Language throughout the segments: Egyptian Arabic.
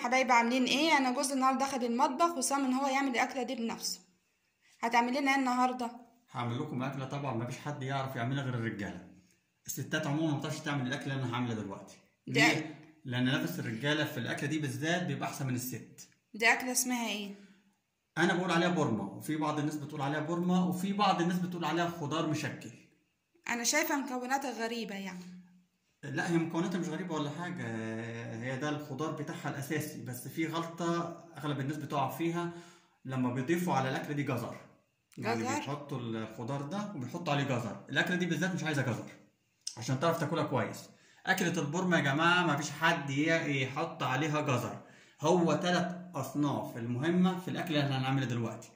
حبايبي عاملين ايه انا جوزي النهارده دخل المطبخ وصمم ان هو يعمل الاكله دي بنفسه هتعملي لنا ايه النهارده هعمل لكم اكله طبعا ما فيش حد يعرف يعملها غير الرجاله الستات عموما ما بتعرفش تعمل الاكله اللي انا هعملها دلوقتي ده- ليه لان نفس الرجاله في الاكله دي بالذات بيبقى احسن من الست دي اكله اسمها ايه انا بقول عليها بورما وفي بعض الناس بتقول عليها بورما وفي بعض الناس بتقول عليها خضار مشكل انا شايفه مكوناتها غريبه يعني لا هي مكوناتها مش غريبه ولا حاجه هي ده الخضار بتاعها الاساسي بس في غلطه اغلب الناس بتقع فيها لما بيضيفوا على الاكله دي جزر يعني جزر؟ بيحطوا الخضار ده وبيحطوا عليه جزر الاكله دي بالذات مش عايزه جزر عشان تعرف تاكلها كويس اكله البورما يا جماعه ما فيش حد ي- يحط عليها جزر هو ثلاث اصناف المهمه في الاكله اللي هنعملها دلوقتي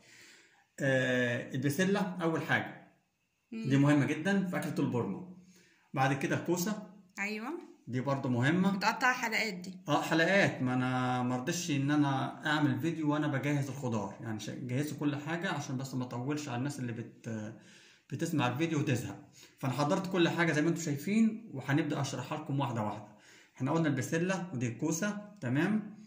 آه البسله اول حاجه دي مهمه جدا في اكله البورما بعد كده الكوسه ايوه دي برضو مهمه متقطعه حلقات دي اه حلقات ما انا مرضش ان انا اعمل فيديو وانا بجهز الخضار يعني ش- جهزت كل حاجه عشان بس ما اطولش على الناس اللي بت بتسمع الفيديو وتزهق فانا حضرت كل حاجه زي ما انتم شايفين وهنبدا اشرحها لكم واحده واحده احنا قلنا البسله ودي الكوسه تمام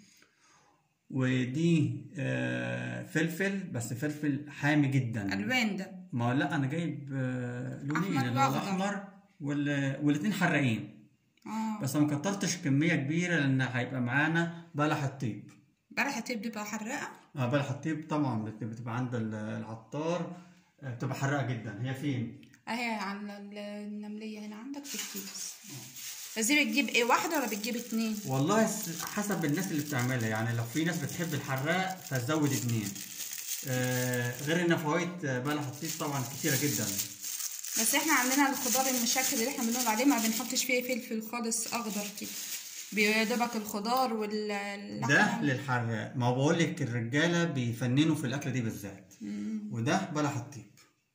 ودي آه فلفل بس فلفل حامي جدا الوان ده ما لا انا جايب آه لونين أحمر اللي هو وأخضر. الاحمر وال... والاتنين حراقين اه بس ما كترتش كمية كبيرة لأن هيبقى معانا بلح الطيب بلح التيب دي بقى حراقه آه بلح الطيب طبعا بت- بتبقى عند ال- العطار آه، بتبقى حراقة جدا هي فين؟ اهي على ال- النمليه هنا عندك في الكيس بس دي بتجيب ايه واحده ولا بتجيب اتنين والله س- حسب الناس اللي بتعملها يعني لو في ناس بتحب الحراق فتزود اتنين آه غير ان فوائد آه، بلح الطيب طبعا كتيرة جدا بس احنا عندنا الخضار المشكل اللي احنا بنقول عليه ما بنحطش فيه فلفل خالص اخضر كده بيدبك الخضار ده واللحمه للحراق ما هو بقول لك الرجالة بيفننوا في الأكلة دي بالذات وده بلح الطيب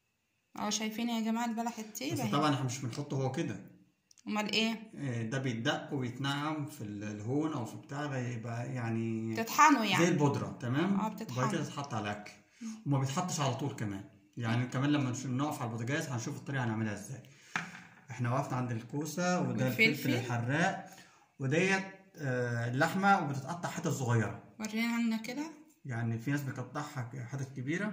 اه شايفين يا جماعه البلح التيب بس اهي طبعا احنا مش بنحطه هو كده امال ايه آه، ده بيتدق ويتنعم في الهون او في بتاع ده يبقى يعني تطحنوا زي يعني البودره تمام اه، بتتحط. وبعد كده تتحط على الاكل وما بيتحطش على طول كمان يعني كمان لما نش- نقف على البوتاجاز هنشوف الطريقه هنعملها ازاي احنا وقفنا عند الكوسه وده والفلفل. الفلفل الحراق وديت آه، اللحمه وبتتقطع حتت صغيره ورينا لنا كده يعني في ناس بتقطعها حتت كبيره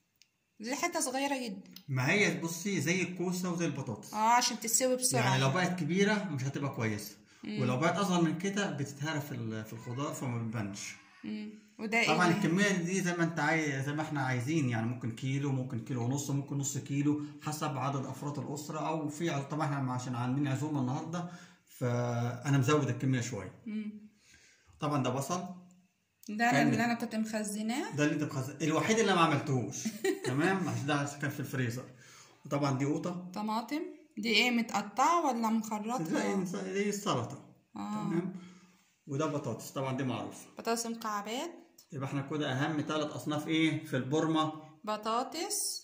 دي حته صغيره جدا ما هي بصي زي الكوسه وزي البطاطس اه عشان تستوي بسرعه يعني لو بقت كبيره مش هتبقى كويسه ولو بقت اصغر من كده بتتهرى في ال- في الخضار فما بتبانش مم. وده ايه طبعا ده؟ الكميه دي زي ما انت عايز زي ما احنا عايزين يعني ممكن كيلو ممكن كيلو ونص ممكن نص كيلو حسب عدد افراد الاسره او في ع- طبعا احنا عشان عاملين عزومه النهارده فانا مزود الكميه شويه مم. طبعا ده بصل ده كان- اللي انا كنت مخزناه ده اللي انت بخز... الوحيد اللي ما عملتوش تمام عشان ده كان في الفريزر وطبعا دي قوطه طماطم دي ايه متقطعه ولا زي مخرطه زي السلطه اه تمام وده بطاطس طبعا دي معروف بطاطس مكعبات يبقى احنا كده اهم ثلاث اصناف ايه في البورما بطاطس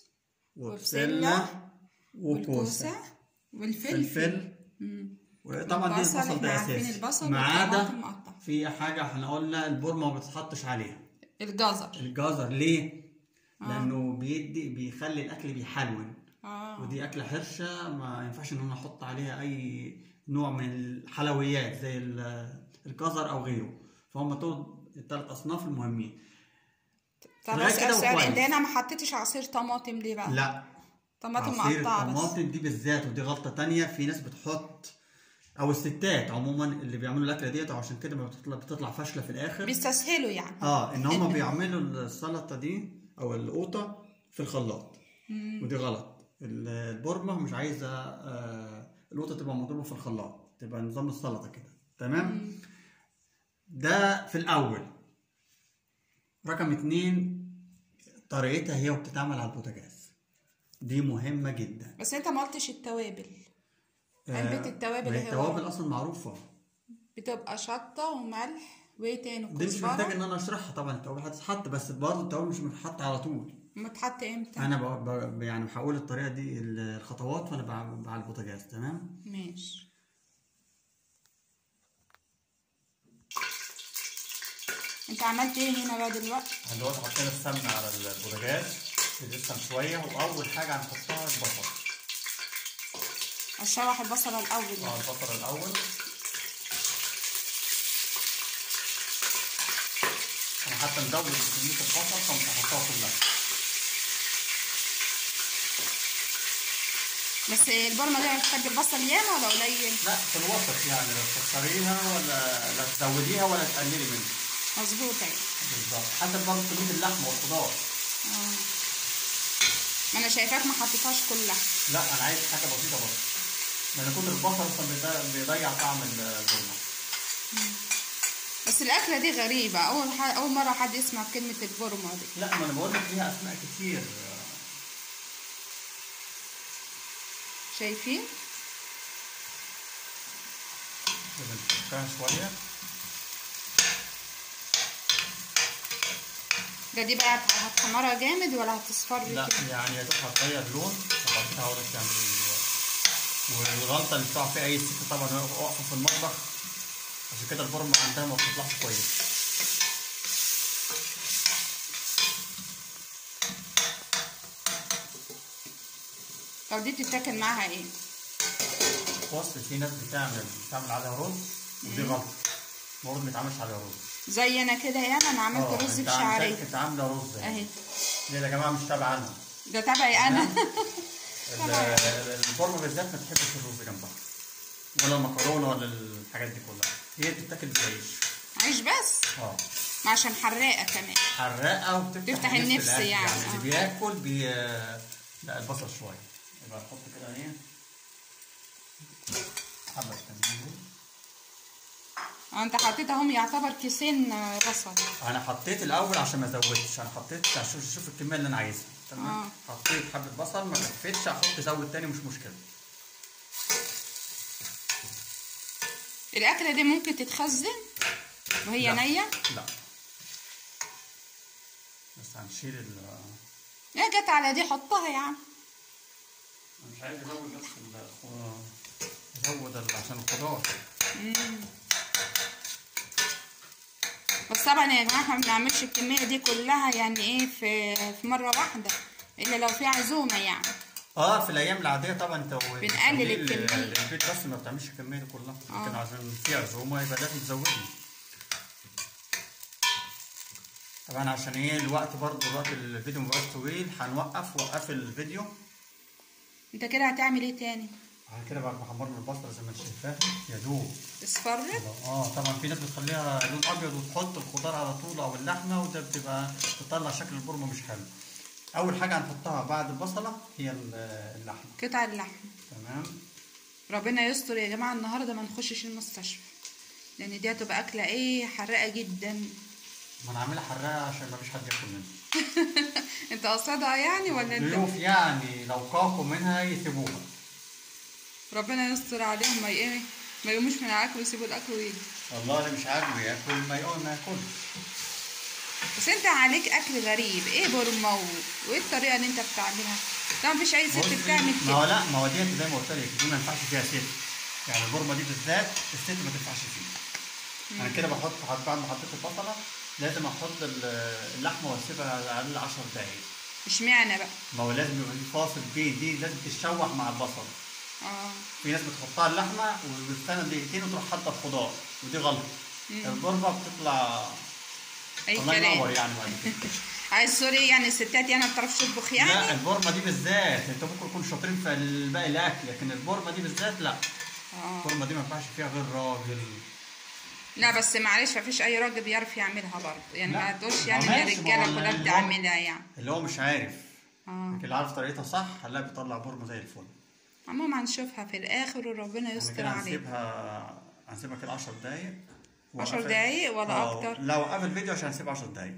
وبسله وكوسه والكوسه والفلفل فلفل مم. وطبعا دي البصل، البصل احنا ده عارفين اساسي البصل ما عدا والطماطم مقطع. في حاجه احنا قلنا البورما ما بتتحطش عليها الجزر الجزر ليه لانه بيدي بيخلي الاكل بيحلون اه ودي اكله حرشه ما ينفعش ان انا احط عليها اي نوع من الحلويات زي ال- الجزر او غيره فهم دول الثلاث اصناف المهمين طب لغاية اسال كده سؤال وكويس. انت هنا ما حطيتش عصير طماطم ليه بقى لا طماطم عصير مقطعه بس الطماطم دي بالذات ودي غلطه تانية في ناس بتحط او الستات عموما اللي بيعملوا الاكله ديت وعشان كده ما بتطلع بتطلع فاشله في الاخر بيستسهلوا يعني اه ان هم بيعملوا السلطه دي او القوطه في الخلاط ودي غلط ال- البورما مش عايزه آه القوطه تبقى مضروبه في الخلاط تبقى نظام السلطه كده تمام ده في الاول رقم اتنين طريقتها هي وبتتعمل على البوتاجاز دي مهمه جدا بس انت ما قلتش التوابل علبة التوابل ما هي هي التوابل ورا. اصلا معروفه بتبقى شطه وملح وايه تاني دي مش محتاج وكزبره ان انا اشرحها طبعا التوابل هتتحط بس برضه التوابل مش بتتحط على طول متحط امتى انا ب... ب... يعني هقول الطريقه دي الخطوات وانا بع- على البوتاجاز تمام ماشي انت عملت ايه هنا بقى دلوقتي احنا دلوقتي حطينا السمنه على البوتاجاز تدسم شويه واول حاجه هنحطها البصل اشوح البصله الاول اه البصل الاول حتى نزود كميه البصل فمش هحطها كلها بس البرمه دي بتحب البصل ياما ولا قليل لا في الوسط يعني لا تكسريها ولا لا تزوديها ولا تقللي منها مظبوط اهي بالظبط حسب برضه كميه اللحمه والخضار اه ما انا شايفاك ما حطيتهاش كلها لا انا عايز حاجه بسيطه بس لان كل البصل اصلا بيضيع- بيضيع طعم البرمه بس الاكله دي غريبه اول ح... اول مره حد يسمع كلمه البرمه دي لا ما انا بقول لك ليها اسماء كتير شايفين بنفكها شويه ده دي بقى هت- هتحمرها جامد ولا هتصفر لا كده يعني يا دوب هتغير لون وبعد كده هقول لك تعمل ايه دلوقتي. والغلطه اللي بتقع فيها اي ست طبعا واقفه في المطبخ عشان كده البرمه عندها ما بتطلعش كويس طب دي بتتاكل معاها ايه بص في ناس بتعمل بتعمل عليها رز ودي غلط المفروض ما يتعملش عليها رز زي انا كده يعني انا عملت اه، رز انت عندك- بشعريه انت عامله رز اهي اهي ليه يا جماعه مش تابع عنها ده تبعي انا ال- ال- البرمه بالذات ما تحبش الرز جنبها ولا المكرونه ولا الحاجات دي كلها هي بتتاكل بالعيش عيش بس اه ما عشان حراقه كمان حراقه وبتفتح تفتح النفس الأكل. يعني، يعني اللي اه. بياكل بي لا البصل شويه يبقى نحط كده ايه حبه تانيين دول. اه انت حطيت اهم يعتبر كيسين آه، بصل انا حطيت الاول عشان ما ازودش انا حطيت عشان اشوف الكميه اللي انا عايزها تمام اه. حطيت حبه بصل ما كفتش احط زود تاني مش مشكله الاكله دي ممكن تتخزن وهي لا. نيه لا بس هنشيل ال يا جت على دي حطها يا عم أنا مش عايز ازود بس ال- ازود ال- عشان الخضار بس طبعا يا جماعه احنا ما بنعملش الكميه دي كلها يعني ايه في في مره واحده الا لو في عزومه يعني اه في الايام العاديه طبعا انت و- بنقلل بتعملي ال- الكمية. البيت بس ما بتعملش الكميه دي كلها آه. لكن عشان في عزومه يبقى لازم تزودي طبعا عشان ايه الوقت برضه الوقت الفيديو مبقاش طويل هنوقف وقف الفيديو انت كده هتعمل ايه تاني بعد كده بعد ما حمرنا البصله زي ما انت شايفاها يا دوب اصفرت اه طبعا في ناس بتخليها لون ابيض وتحط الخضار على طول او اللحمه وده بتبقى بتطلع شكل البرمه مش حلو اول حاجه هنحطها بعد البصله هي ال- اللحمه قطع اللحم تمام ربنا يستر يا جماعه النهارده ما نخشش المستشفى لان دي هتبقى اكله ايه حراقه جدا ما انا عاملها حراقه عشان ما فيش حد ياكل منها انت قصدها يعني ولا انت ضيوف يعني لو قاقوا منها يسيبوها ربنا يستر عليهم ما ايه ما يقوموش من الاكل ويسيبوا الاكل ويجوا والله اللي مش عاجبه ياكل ما يقول ما ياكلش بس انت عليك اكل غريب ايه برمه و... وايه الطريقه اللي انت بتعملها طبعا مفيش اي ست بصي، بتعمل ما هو كده لا ما هو دي زي ما قلت لك دي ما ينفعش فيها ست يعني البرمه دي بالذات الست ما تنفعش فيها انا كده بحط حط- بعد ما حطيت البصله لازم احط ال- اللحمه واسيبها على الاقل 10 دقايق اشمعنى بقى ما هو لازم يبقى في فاصل بين دي لازم تتشوح مع البصل اه في ناس بتحطها اللحمه وبتستنى دقيقتين وتروح حاطه الخضار ودي غلط البرمه بتطلع اي الله ينور كلام يعني بعد كده عايز سوري يعني الستات يعني ما بتعرفش تطبخ لا يعني البرمه دي بالذات انت ممكن تكون شاطرين في باقي الاكل لكن البرمه دي بالذات لا اه البرمه دي ما ينفعش فيها غير راجل لا بس معلش مفيش اي راجل بيعرف يعملها برضه يعني لا. ما تقولش ما يعني ان ماشي، الرجاله ما هو كلها اللي هو- بتعملها يعني اللي هو مش عارف اه لكن اللي عارف طريقتها صح هنلاقي بيطلع برمه زي الفل عموما هنشوفها في الاخر وربنا يعني يستر كده علينا هنسيبها هنسيبها كده 10 دقايق 10 وقفل- دقايق ولا آه، أكتر؟ لا وقف الفيديو عشان هنسيب 10 دقايق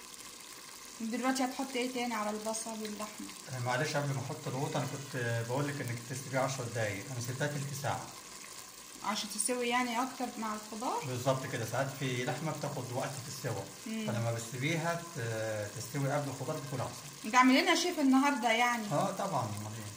دلوقتي هتحط ايه تاني على البصل واللحمه آه، معلش قبل ما احط القوطه انا كنت بقول لك انك تسيبيها 10 دقايق انا سبتها تلت ساعه عشان تسوي يعني اكتر مع الخضار بالظبط كده ساعات في لحمه بتاخد وقت في السوا فلما بتسيبيها ت- تستوي قبل الخضار بتكون احسن انت عامل لنا شيف النهارده يعني اه طبعا أمال إيه؟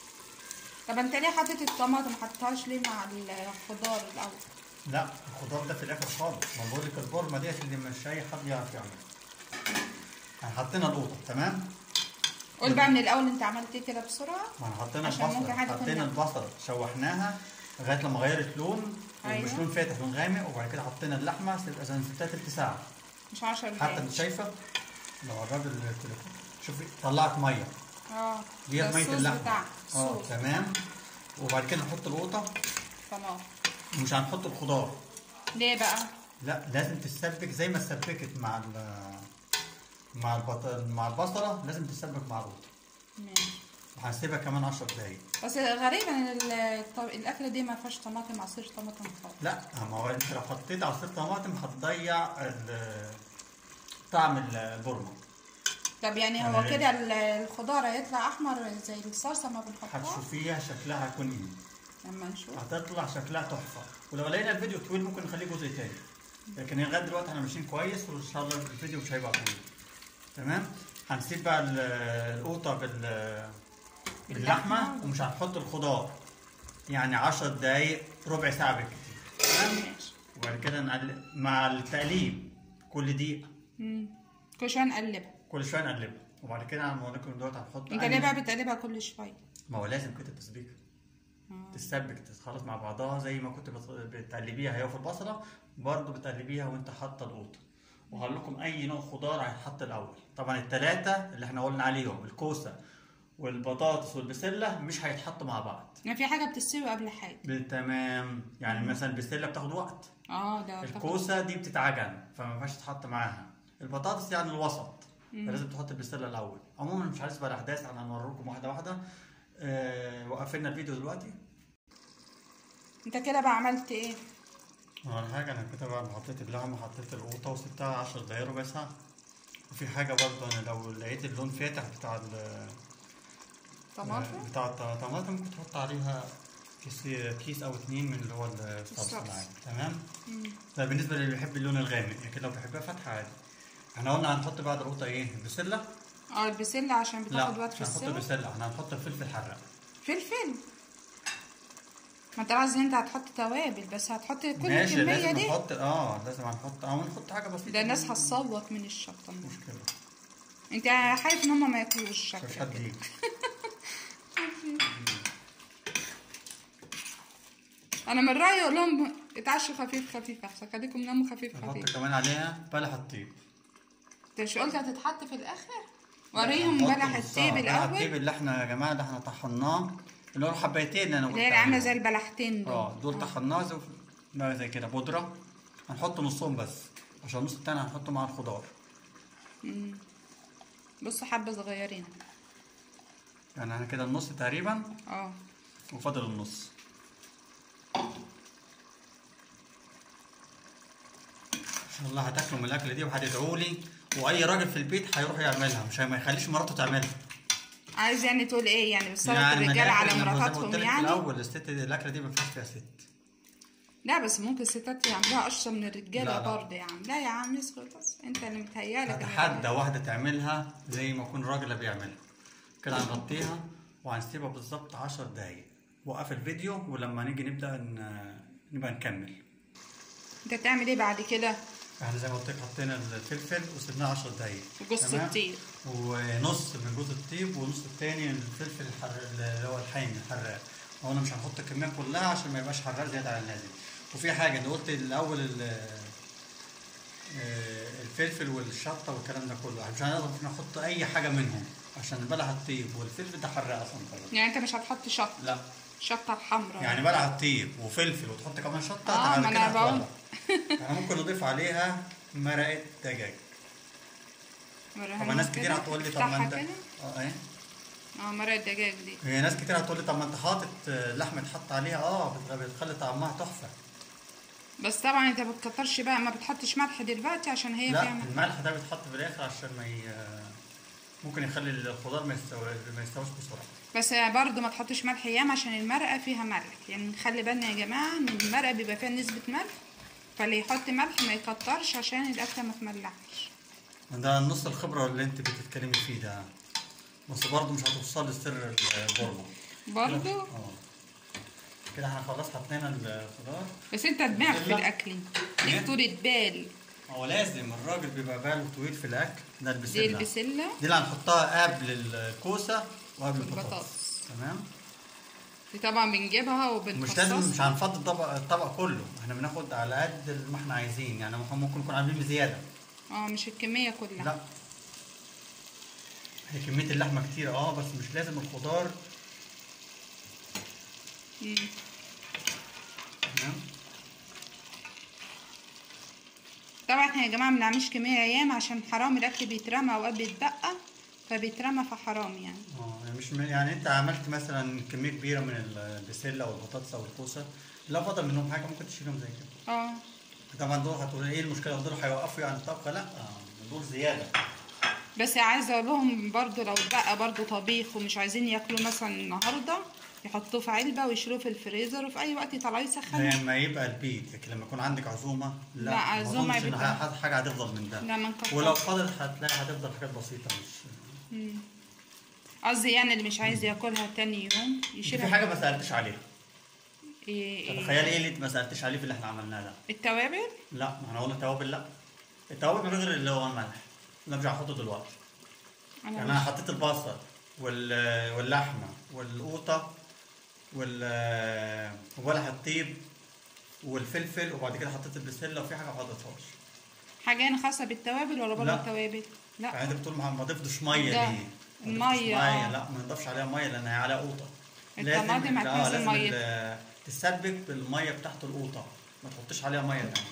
طب انت ليه حطيت الطماطم ما حطيتهاش ليه مع الخضار الاول لا الخضار ده في الاخر خالص ما بقول لك البرمه ديت اللي مش اي حد يعرف يعملها يعني حطينا القوطه تمام قول بقى من الاول انت عملت ايه كده بسرعه ما احنا حطينا عشان ممكن البصل حد يكون حطينا ناقص. البصل شوحناها لغايه لما غيرت لون ومش أيوة. لون فاتح لون غامق وبعد كده حطينا اللحمه سيب- عشان سبتها تلت ساعه مش عشر حتى دقايق انت شايفه لو الراجل التليفون شوفي طلعت ميه اه دي ده ميه الصوص اللحمه بتاعها اه الصوص تمام وبعد كده نحط القوطه تمام ومش هنحط الخضار ليه بقى؟ لا لازم تتسبك زي ما اتسبكت مع ال مع البط... مع البصله لازم تتسبك مع القوطه ماشي وهنسيبها كمان 10 دقايق بس غريبا ان ال- الط- الاكله دي ما فيهاش طماطم عصير طماطم خالص لا ما هو انت لو حطيت عصير طماطم هتضيع ال- طعم البرمه طب يعني هو يعني- كده ال- الخضار هيطلع احمر زي الصلصه ما بنحطها هتشوفيها شكلها هيكون ايه لما نشوف هتطلع شكلها تحفه ولو لقينا الفيديو طويل ممكن نخليه جزء تاني لكن لغايه دلوقتي احنا ماشيين كويس وان شاء الله الفيديو مش هيبقى طويل تمام هنسيب بقى ال- القوطه بال باللحمه ومش هنحط الخضار يعني 10 دقايق ربع ساعه بالكتير تمام ماشي وبعد كده نقلب مع التقليب كل دقيقه مم. كل شويه نقلبها كل شويه نقلبها وبعد كده هنوريكم دلوقتي هنحط انت أي- ليه بقى بتقلبها كل شويه؟ ما هو لازم كده تسبيكه آه. تتسبك تتخلط مع بعضها زي ما كنت بت- بتقلبيها هي في البصله برضه بتقلبيها وانت حاطه القوطه وهقول لكم اي نوع خضار هيتحط الاول طبعا الثلاثه اللي احنا قلنا عليهم الكوسه والبطاطس والبسله مش هيتحطوا مع بعض يعني في حاجه بتستوي قبل حاجه تمام يعني مثلا البسله بتاخد وقت اه ده بتاخد- الكوسه دي بتتعجن فما ينفعش تتحط معاها البطاطس يعني الوسط فلازم تحط البسله الاول عموما مش عايز بقى الاحداث انا هنوريكم واحده واحده أه وقفلنا الفيديو دلوقتي انت كده بقى عملت ايه؟ اول حاجه انا كده بعد ما حطيت اللحمه حطيت القوطه وسبتها 10 دقايق ربع ساعه وفي حاجه برضه انا لو لقيت اللون فاتح بتاع ال- طماطم بتاع الطماطم ممكن تحط عليها كيس كيس او اتنين من اللي هو الصلصه الصلصة. العادي تمام مم. ده بالنسبه للي بيحب اللون الغامق لكن لو بيحبها فاتحه عادي احنا قلنا هنحط بعد القوطه ايه البسله اه البسله عشان لا بتاخد وقت مش في هنحط السوا بسله احنا هنحط فلفل حراق فلفل ما انت قصدي انت هتحط توابل بس هتحط كل ماشي الكميه لازم دي نحط اه لازم هنحط او نحط حاجه بسيطه ده الناس هتصوت من الشطه مش مشكله انت خايف ان هم ما ياكلوش مش شكلك حد كده يجي انا من رايي اقول لهم اتعشوا خفيف خفيف احسن خليكم ناموا خفيف نحط خفيف كمان عليها بلح الطيب انت مش قلت هتتحط في الاخر وريهم هنحط بلح نصها. التيب بلح الطيب الاول اللي احنا يا جماعه اللي احنا طحناه اللي هو الحبايتين اللي انا قلت اللي هي عامله عليهم. زي البلحتين دول اه دول طحناه زي بقى زي كده بودره هنحط نصهم بس عشان النص التاني هنحطه مع الخضار مم. بصوا حبه صغيرين يعني انا كده النص تقريبا اه وفاضل النص ان شاء الله هتاكلوا من الاكله دي وهتدعوا لي واي راجل في البيت هيروح يعملها مش هي- ما يخليش مراته تعملها عايز يعني تقول ايه يعني بتسلط يعني من الرجاله على الآخر لما زي ما مراتاتهم قلت لك في يعني الاول الست دي الاكله دي ما فيهاش فيها ست لا بس ممكن الستات يعملوها اشطر من الرجاله لا، لا. برضه يا عم لا يا عم اسكت بس انت اللي متهيالك إن- اتحدى واحده تعملها زي ما يكون راجل بيعملها كده هنغطيها وهنسيبها بالظبط 10 دقايق وقف الفيديو ولما نيجي نبدا ن- نبقى نكمل انت تعمل ايه بعد كده احنا زي ما قلت لك حطينا الفلفل وسيبناه 10 دقايق جوز تمام؟ الطيب ونص من جوز الطيب ونص التاني الفلفل الحر... اللي هو الحامي الحراق هو انا مش هنحط الكميه كلها عشان ما يبقاش حراق زياده عن اللازم وفي حاجه انت قلت الاول ال- آه، الفلفل والشطه والكلام ده كله مش هنقدر نحط اي حاجه منهم عشان بلح الطيب والفلفل ده حراق اصلا خلاص يعني انت مش هتحط شطه لا شطه حمراء يعني بلح الطيب وفلفل وتحط كمان شطه آه، بعد ما كده أنا بقول. هتولع. يعني ممكن نضيف عليها مرقه دجاج وريها طب ناس لنا كتير كده. هتقول لي طب ما افتحها انت كده. اه ايه اه مرق الدجاج دي هي ناس كتير هتقول لي طب ما انت حاطط لحمه تحط عليها اه بت- بتخلي طعمها تحفه بس طبعا انت ما بتكترش بقى ما بتحطش ملح دلوقتي عشان هي لا فيها ملح الملح ده بيتحط في الاخر عشان ما ي... ممكن يخلي الخضار ما يستوي ما يستويش بسرعه بس برضه ما تحطش ملح ياما عشان المرقه فيها ملح يعني خلي بالنا يا جماعه ان المرقه بيبقى فيها نسبه ملح فاللي يحط ملح ما يكترش عشان الاكله ما تملحش ده نص الخبره اللي انت بتتكلمي فيه ده بس برضه مش هتوصل لسر البورمه برضه اه كده احنا خلاص حطينا الخضار بس انت دماغ في لا. الاكل إيه؟ ليك طولة بال هو لازم الراجل بيبقى باله طويل في الاكل ده دي البسله البسله دي اللي هنحطها قبل الكوسه وقبل البطاطس البطاطس. تمام دي طبعا بنجيبها مش لازم مش وبنفصصها هنفضي الطبق الطبق كله احنا بناخد على قد ما احنا عايزين يعني ممكن ممكن نكون عاملين بزياده اه مش الكميه كلها لا هي كمية اللحمة كتير اه بس مش لازم الخضار مم. تمام طبعا احنا يا جماعه ما بنعملش كميه ايام عشان حرام الاكل بيترمى اوقات بيتبقى فبيترمى فحرام يعني اه يعني مش م- يعني انت عملت مثلا كمية كبيرة من البسلة والبطاطس او الكوسة لا فضل منهم حاجة ممكن تشيلهم زي كده اه طبعا دول هتقول ايه المشكلة دول هيوقفوا يعني الطبخة لا آه، دول زيادة بس عايزه اقول لهم برضو لو اتبقى برضو طبيخ ومش عايزين ياكلوا مثلا النهارده يحطوه في علبه ويشيلوه في الفريزر وفي اي وقت يطلعوه يسخنوه لما يبقى البيت لكن لما يكون عندك عزومة لا لا، ما عزومة أظنش إن يبقى- ه- حاجة هتفضل من ده لا ما نكترش. ولو فضلت هتلاقي هتفضل حاجات بسيطة مش قصدي يعني اللي مش عايز ياكلها تاني يوم في يشيلها حاجة ما سألتش عليها إيه إيه تخيلي ايه اللي انت ما سألتش عليه في اللي احنا عملناه ده التوابل لا ما احنا قلنا توابل لا التوابل غير اللي هو الملح ده مش هحطه دلوقتي يعني انا انا مش حطيت البصل وال... واللحمه والقوطه وال وبلح الطيب والفلفل وبعد كده حطيت البسله وفي حاجه ما حطيتهاش حاجه انا خاصه بالتوابل ولا بره لا. التوابل لا يعني انت بتقول ما ما ضفتش ميه لا. ليه؟ ما ضفتش المية، ميه آه. لا ما نضافش عليها ميه لان هي عليها قوطه الطماطم لا، هتنزل لازم مية. ال- تتسبك بالميه بتاعت القوطه ما تحطش عليها ميه تانية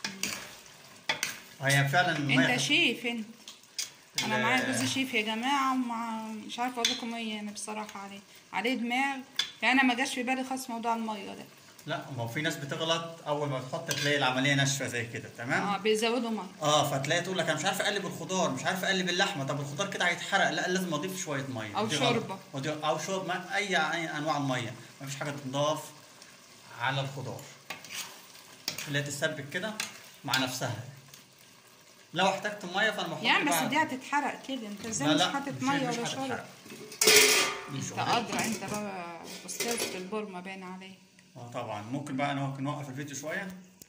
هي فعلا الميه انت شيف انت انا ال- معايا جوز شيف يا جماعه ومع مش عارفه اقول لكم ايه انا بصراحه عليه عليه دماغ يعني انا ما جاش في بالي خالص موضوع الميه ده لا ما هو في ناس بتغلط اول ما تحط تلاقي العمليه ناشفه زي كده تمام اه بيزودوا ميه اه فتلاقي تقول لك انا مش عارف اقلب الخضار مش عارف اقلب اللحمه طب الخضار كده هيتحرق لا لازم اضيف شويه ميه أو دي غلط. شوربة. ودي- او شرب ما اي أي انواع الميه ما فيش حاجه تنضاف على الخضار اللي هي تتسبك كده مع نفسها لو احتجت ميه فانا بحط يعني بس بقى- دي هتتحرق كده انت ازاي لا مش لا حاطط مش- ميه مش ولا هتتحرق. شرب دي انت شغلانة. ادرى انت بقى استاذ في البورمه باين عليك اه طبعا ممكن بقى نوقف نوقف الفيديو شويه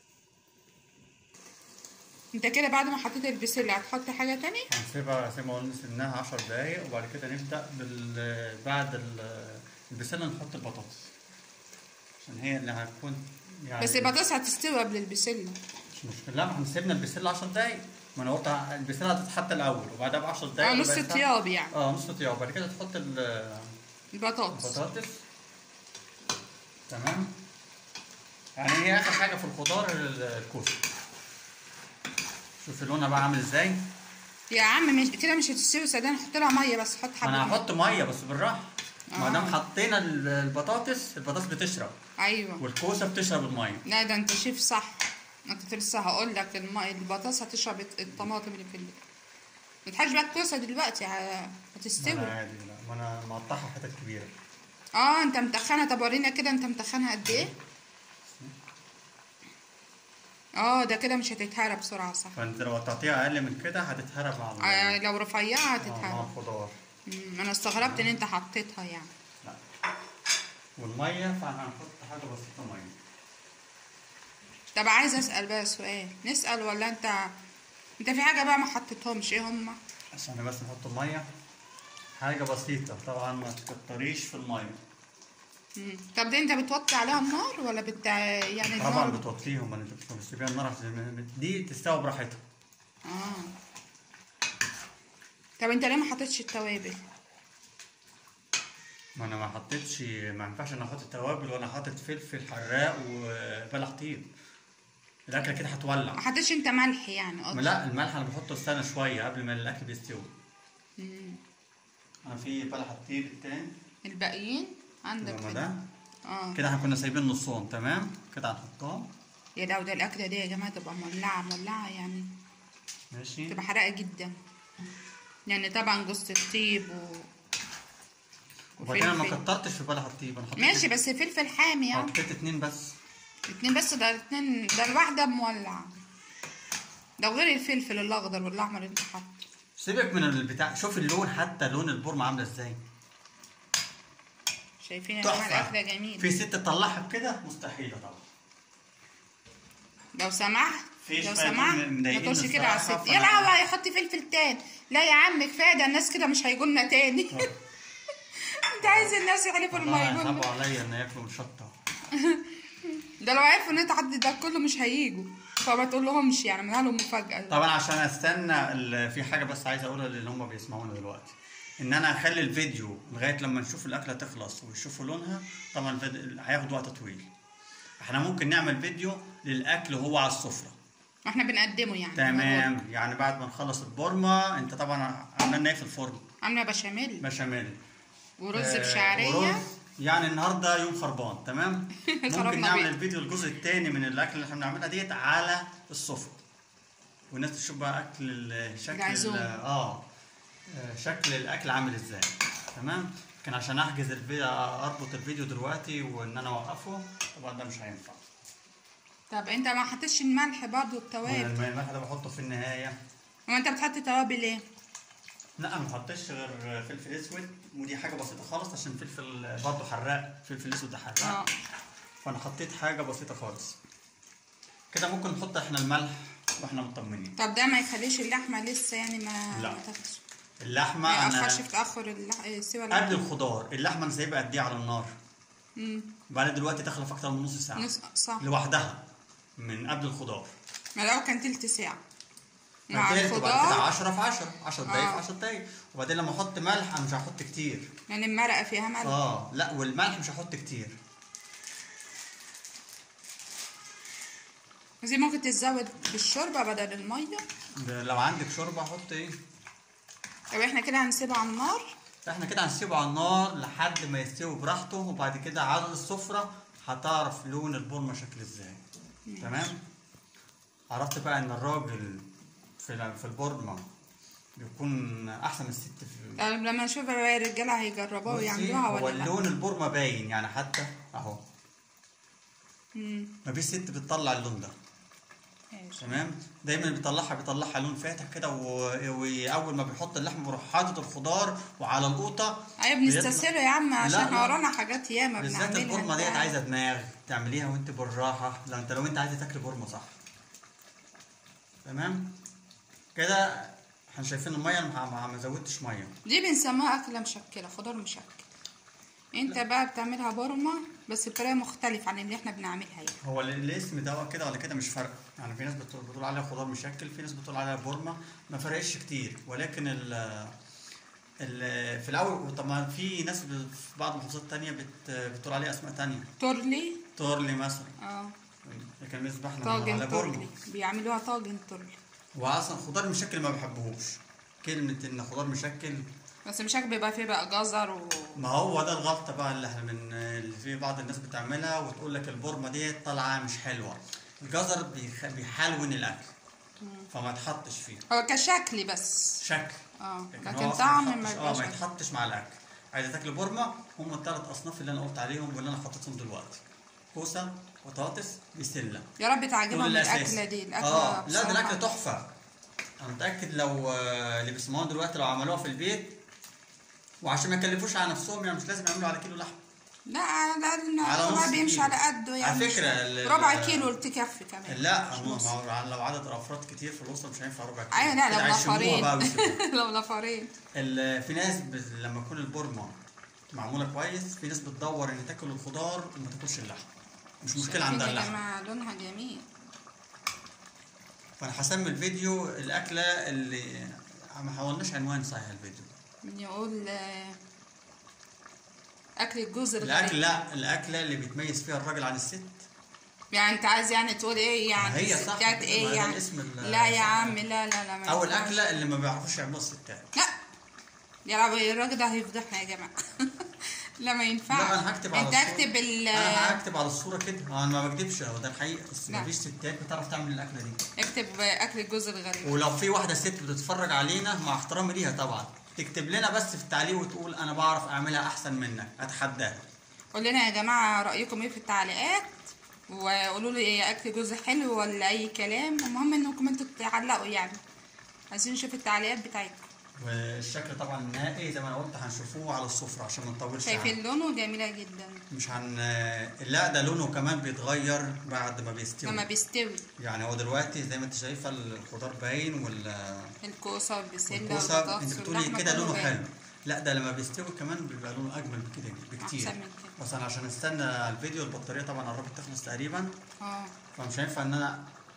انت كده بعد ما حطيت البسله هتحط حاجه تاني هنسيبها زي ما قلنا سيبناها 10 دقايق وبعد كده نبدا بال بعد ال- البسله نحط البطاطس عشان هي اللي هتكون يعني بس البطاطس هتستوي قبل البسله مش مشكله لا ما احنا سيبنا البسله 10 دقايق ما انا قلت البسله هتتحط الاول وبعدها ب 10 دقايق اه ربع نص ساعة. طياب يعني اه نص طياب وبعد كده تحط ال- البطاطس البطاطس تمام يعني هي اخر حاجه في الخضار ال- الكوسه شوف لونها بقى عامل ازاي يا عم مش كده مش هتستوي صدقني حط لها ميه بس حط ما انا حبه هحط ميه بس بالراحه ما آه. دام حطينا ال- البطاطس البطاطس بتشرب ايوه والكوسه بتشرب الميه لا ده انت شيف صح انا كنت لسه هقول لك الم... البطاطس هتشرب الطماطم اللي في ال... ما تحاش بقى الكوسه دلوقتي ه- ما انا هتستوي عادي لا ما انا مقطعها حتت كبيره اه انت متخنها طب ورينا كده انت متخنها قد ايه اه ده كده مش هتتهرى بسرعه صح فانت لو قطعتيها اقل من كده هتتهرب مع ال- آه لو رفيعه آه، مع هتتهرى الخضار مم، انا استغربت ان انت حطيتها يعني لا والميه فاحنا هنحط حاجه بسيطه ميه طب عايزه اسال بقى سؤال نسال ولا انت انت في حاجه بقى ما حطيتهمش ايه هما عشان بس نحط الميه حاجه بسيطه طبعا ما تكتريش في الميه مم. طب دي انت بتوطي عليها النار ولا بت يعني طبعا النار بتوطيهم ما انت مش بتسيبيها النار عشان دي تستوي براحتها اه طب انت ليه ما حطيتش التوابل ما انا ما حطيتش ما ينفعش انا احط توابل وانا حاطط فلفل حراق وبلح طيب الاكله كده هتولع ما حطيتش انت ملح يعني ما قصدي لا الملح انا بحطه استنى شويه قبل ما الاكل بيستوي مم. انا في بلح الطيب التاني الباقيين عندك لما في ده اه كده احنا كنا سايبين نصهم تمام كده هنحطها يا لو ده الاكله دي يا جماعه تبقى مولعه مولعه يعني ماشي تبقى حرقه جدا يعني طبعا جوز الطيب و... وبعدين انا ما وفلفل. كترتش في بلح الطيب انا حطيت ماشي بس فلفل حامي يعني حطيت اتنين بس اتنين بس ده اتنين ده الواحده مولعه ده غير الفلفل الاخضر والاحمر اللي انت حاطه سيبك من البتاع شوف اللون حتى لون البورمه عامله ازاي شايفين يا جماعه تحفه الاكله جميله في ست تطلعها كده مستحيله طبعا لو سمحت في لو شوية سمحت من- ما مضايقين تقولش كده على الصراحة، الست يا فأنا- لا هيحط فلفل تاني لا يا عم كفايه ده الناس كده مش هيجوا لنا تاني انت عايز الناس يحلفوا والله ما يجوا هيصعبوا لنا عليا ان ياكلوا من شطه ده لو عرفوا ان انت حد ده كله مش هيجوا فما تقول لهمش يعني عملها لهم مفاجاه طبعا عشان استنى ال- في حاجه بس عايز اقولها للي هم بيسمعونا دلوقتي ان انا اخلي الفيديو لغايه لما نشوف الاكله تخلص ويشوفوا لونها طبعا الفيديو هياخد وقت طويل احنا ممكن نعمل فيديو للاكل وهو على السفره احنا بنقدمه يعني تمام يعني بعد ما نخلص البورمه انت طبعا عملنا ايه في الفرن عامله بشاميل بشاميل ورز آه، بشعريه ورز. يعني النهارده يوم خربان تمام ممكن خربنا نعمل بيه. الفيديو الجزء الثاني من الاكل اللي احنا بنعملها ديت على السفره والناس تشوف بقى اكل ال- شكل العزوم. ال- اه آه، شكل الاكل عامل ازاي تمام لكن عشان احجز الفيديو اربط الفيديو دلوقتي وان انا اوقفه طبعا ده مش هينفع طب انت ما حطيتش الملح برضو التوابل الملح ده بحطه في النهايه هو انت بتحط توابل ليه لا ما بحطش غير فلفل اسود ودي حاجه بسيطه خالص عشان فلفل برضه حراق فلفل اسود ده حراق اه فانا حطيت حاجه بسيطه خالص كده ممكن نحط احنا الملح واحنا مطمنين طب ده ما يخليش اللحمه لسه يعني ما لا. ما تاخدش اللحمه ما انا يأخرش في تأخر اللح... السوى قبل اللحمة. الخضار اللحمه انا سايبها قد ايه على النار مم. بعد دلوقتي داخله في اكتر من نص ساعه نص صح لوحدها من قبل الخضار ما لو كان تلت ساعة مع بعد كده بعد كده الخضار 10 في 10 10 دقايق آه. في 10 دقايق وبعدين لما احط ملح انا مش هحط كتير يعني المرقة فيها ملح اه لا والملح مش هحط كتير زي ممكن تزود بالشوربة بدل المية لو عندك شوربه حط ايه طب احنا كده هنسيبها على النار احنا كده هنسيبه على النار لحد ما يستوي براحته وبعد كده على السفرة هتعرف لون البورمة شكل ازاي تمام عرفت بقى ان الراجل في ال- في البورمة بيكون احسن من الست في طب لما نشوف الرجالة هيجربوها بصي، ويعملوها هو ولا لا اللون البورمة باين يعني حتى اهو مم. مفيش ست بتطلع اللون ده ماشي. تمام دايما بيطلعها بيطلعها لون فاتح كده و- واول ما بيحط اللحمه بيروح حاطط الخضار وعلى القوطه ايوه بيطلع- بنستسهله يا عم عشان لا، احنا لا. ورانا حاجات ياما بالذات بنعملها البورمه انت ديت عارف. عايزه دماغ تعمليها وانت بالراحه لو انت لو انت عايزه تاكلي بورمه صح تمام كده احنا شايفين الميه ما ما- ما زودتش ميه دي بنسميها أكلة مشكلة خضار مشكل انت بقى بتعملها بورمة بس بطريقة مختلفة عن اللي احنا بنعملها يعني هو ال- الاسم ده كده ولا كده مش فارقه يعني في ناس بتقول, بتقول عليها خضار مشكل في ناس بتقول عليها بورمه ما فرقش كتير ولكن ال ال في الاول طبعا في ناس ب- في بعض المحافظات التانية بت بتقول عليها اسماء تانية تورلي تورلي مثلا اه لكن بالنسبه احنا بنقول عليها طاجن بورمه تورلي بيعملوها طاجن تورلي واصلا خضار مشكل ما بحبهوش كلمه ان خضار مشكل بس مش بيبقى فيه بقى جزر و ما هو ده الغلطه بقى اللي احنا من اللي في بعض الناس بتعملها وتقول لك البورمه ديت طالعه مش حلوه الجزر بيخ... بيحلون الاكل فما تحطش فيه هو كشكل بس شكل اه لكن لكن هو طعم ما ما يتحطش- اه يبقاش ما يتحطش مع الاكل عايزه تاكل بورمه هم الثلاث اصناف اللي انا قلت عليهم واللي انا حطيتهم دلوقتي كوسه بطاطس بسله يا رب دول تعجبهم الاساس الاكله دي الاكله اه لا ده بصراحة. الاكل تحفه انا متاكد لو آه، اللي بيسمعونا دلوقتي لو عملوها في البيت وعشان ما يكلفوش على نفسهم يعني مش لازم يعملوا على كيلو لحمه لا على على الأقل نص هو بيمشي كيلو. على قده يعني على مش- فكرة ال- ربع ال- كيلو تكفي كمان لا مش ما نص. هو لو عدد افراد كتير في الاسره مش هينفع ربع كيلو ايوه لا كده لو هيشموها نفرين بقى ويسيبوها. لو نفرين ال- في ناس ب... لما يكون البورمه معموله كويس في ناس بتدور ان تاكل الخضار وما تاكلش اللحم مش مشكله عندها يا اللحم جماعه لونها جميل فانا هسمي الفيديو الاكله اللي ما حاولناش عنوان صحيح الفيديو من يقول آه، اكل الجوز الاكل الغريب لا الاكله اللي بيتميز فيها الراجل عن الست يعني انت عايز يعني تقول ايه يعني هي صح الستات كده، ايه ما ده يعني الاسم ال- لا يا صح. عم لا لا لا ما او ينفعش. الاكله اللي ما بيعرفوش يعملوها الستات لا يا رب الراجل ده هيفضحنا يا جماعه لا ما ينفعش لا انا هكتب على انت الصورة. اكتب ال انا هكتب على الصوره كده انا ما بكذبش هو ده الحقيقه بس لا. مفيش ستات بتعرف تعمل الاكله دي اكتب اكل الجوز الغريب ولو في واحده ست بتتفرج علينا مع احترامي ليها طبعا تكتب لنا بس في التعليق وتقول انا بعرف اعملها احسن منك اتحداها قول لنا يا جماعه رايكم ايه في التعليقات وقولوا لي ايه اكل جوز حلو ولا اي كلام المهم انكم انتوا تعلقوا يعني عايزين نشوف التعليقات بتاعتكم والشكل طبعا النهائي زي ما انا قلت هنشوفوه على السفره عشان ما نطولش عنه. شايفين لونه جميله جدا مش هن لا ده لونه كمان بيتغير بعد ما لما بيستوي بيستوي يعني هو دلوقتي زي ما انت شايفه الخضار باين وال الكوسه والبسله والكوسه والبطاطس انت بتقولي واللحمة كده كله لونه باين. حلو لا ده لما بيستوي كمان بيبقى لونه اجمل بكده بكتير أحسن من كده. بس انا عشان استنى الفيديو البطاريه طبعا قربت تخلص تقريبا اه فمش هينفع ان انا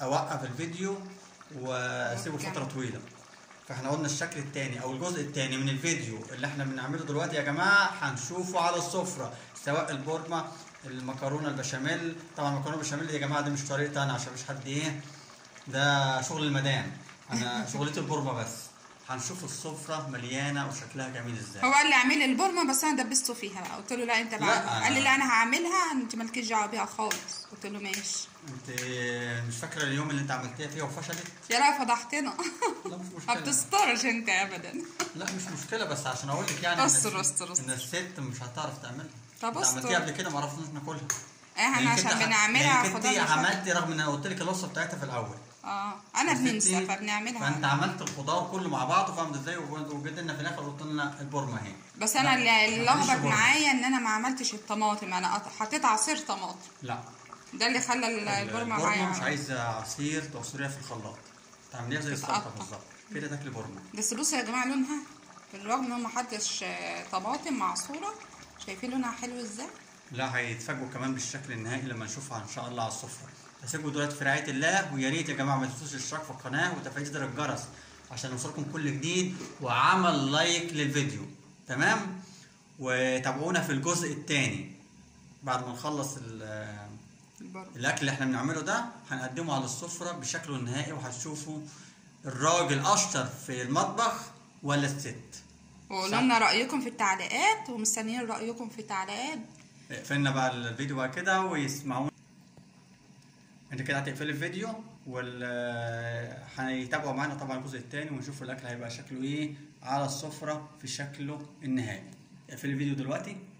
اوقف الفيديو واسيبه أوكي. فتره طويله فاحنا قلنا الشكل الثاني او الجزء الثاني من الفيديو اللي احنا بنعمله دلوقتي يا جماعه هنشوفه على السفره سواء البورما المكرونه البشاميل طبعا المكرونه البشاميل يا جماعه دي مش طريقتي انا عشان مش حد ايه ده شغل المدام انا شغلتي البورما بس هنشوف السفره مليانه وشكلها جميل ازاي هو قال لي اعملي البورمه بس انا دبسته فيها بقى قلت له لا انت بقى لا، قال لي أنا- لا انا هعملها انت مالكيش دعوه بيها خالص قلت له ماشي انت مش فاكره اليوم اللي انت عملتيها فيها وفشلت يا لا فضحتنا لا مش ما مشكله بتسترش انت ابدا لا مش مشكله بس عشان اقول لك يعني إن استر، الست- استر، استر. ان الست مش هتعرف تعملها طب انت استر. عملتيها قبل كده ما عرفناش ناكلها احنا لأنك عشان انت- بنعملها لأنك خضار انت وفاكهة. عملتي رغم ان انا قلت لك الوصفه بتاعتها في الاول اه انا يا بننسى ستي، فبنعملها فانت عملت الخضار كله مع بعضه فهمت ازاي وجيت لنا في الاخر قلت لنا البورمه اهي بس انا لا، اللي اللي معلش لخبط برضه. معايا ان انا ما عملتش الطماطم انا قط- حطيت عصير طماطم لا ده اللي خلى ال- البورمه البورمه مش معايا عايزه عصير تعصريها في الخلاط تعمليها زي السلطه تتقطع. بالظبط كده تاكلي بورمه بس بصوا يا جماعه لونها بالرغم ان هو ما حطش آه، طماطم معصوره شايفين لونها حلو ازاي لا هيتفاجئوا كمان بالشكل النهائي لما نشوفها ان شاء الله على السفره هسيبكم دلوقتي في رعايه الله ويا ريت يا جماعه ما تنسوش الاشتراك في القناه وتفعيل زر الجرس عشان يوصلكم كل جديد وعمل لايك للفيديو تمام وتابعونا في الجزء الثاني بعد ما نخلص ال- البورمه الاكل اللي احنا بنعمله ده هنقدمه على السفره بشكله النهائي وهتشوفوا الراجل اشطر في المطبخ ولا الست وقولوا لنا رايكم في التعليقات ومستنيين رايكم في التعليقات اقفلنا بقى الفيديو بقى كده ويسمعونا انت كده هتقفل الفيديو وال هيتابعوا معانا طبعا الجزء الثاني ونشوف الاكل هيبقى شكله ايه على السفره في شكله النهائي اقفل الفيديو دلوقتي